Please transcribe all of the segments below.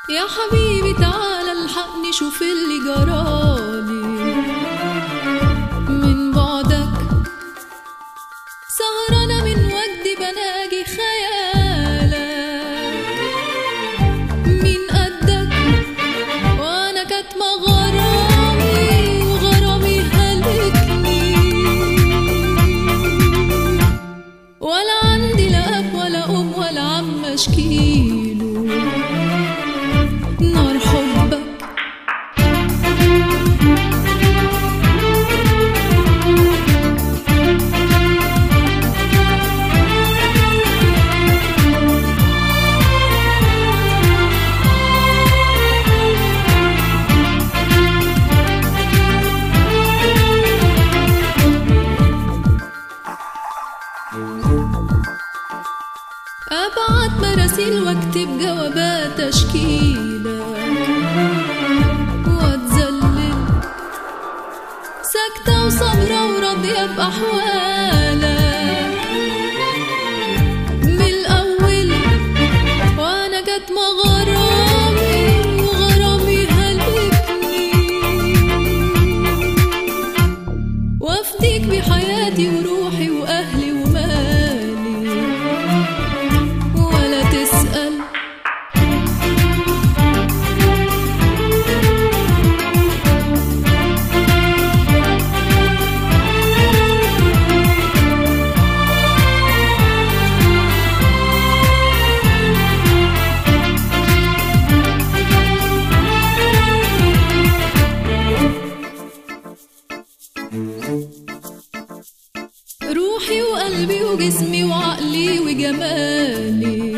يا حبيبي تعال الحقني شوف اللي جرالي من بعدك سهرانة من وجدي بناجي خيالك مين قدك وانا كاتمة غرامي وغرامي هلكني ولا عندي لا اب ولا ام ولا عم اشكيله نار حبك أبعت مراسيل واكتب جوابات أشكيلك وأتذلل ساكتة وصابرة وراضية بأحوالك من الأول وأنا كاتمة غرامي وغرامي هلكني وأفديك بحياتي وروحي وأهلي ومالي ولا تسأل روحي وقلبي وجسمي وعقلي وجمالي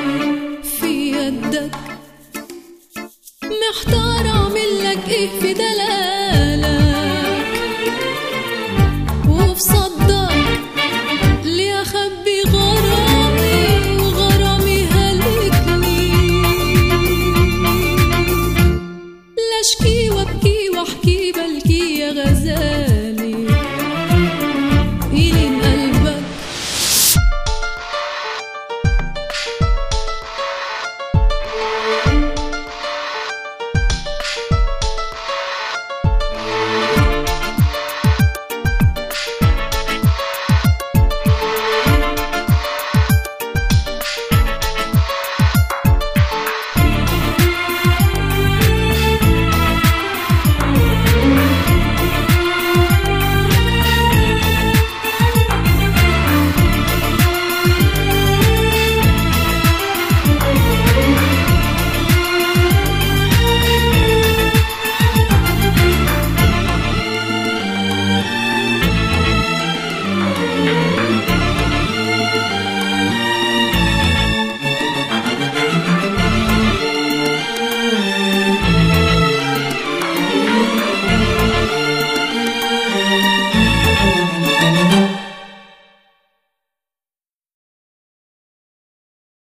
في يدك محتار اعمل لك ايه في دلالك